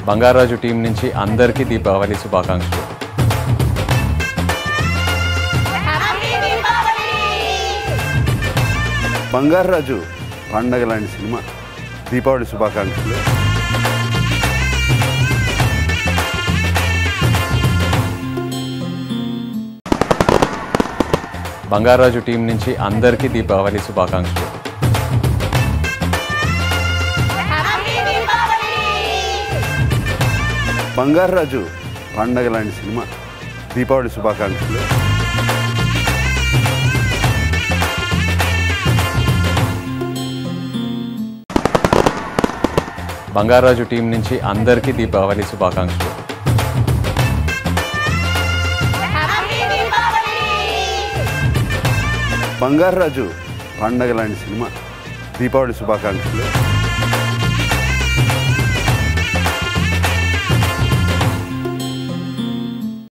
Bangarraju team నుంచి అందరికీ దీపావళి శుభాకాంక్షలు బంగారాజు పండగ లాంటి సినిమా దీపావళి శుభాకాంక్షలు బంగారాజు టీం నుంచి అందరికీ దీపావళి శుభాకాంక్షలు బంగారాజు పండగ లాంటి సినిమా దీపావళి శుభాకాంక్షలు బంగారాజు టీం నుంచి అందరికీ దీపావళి శుభాకాంక్షలు బంగారాజు పండగ లాంటి సినిమా దీపావళి శుభాకాంక్షలు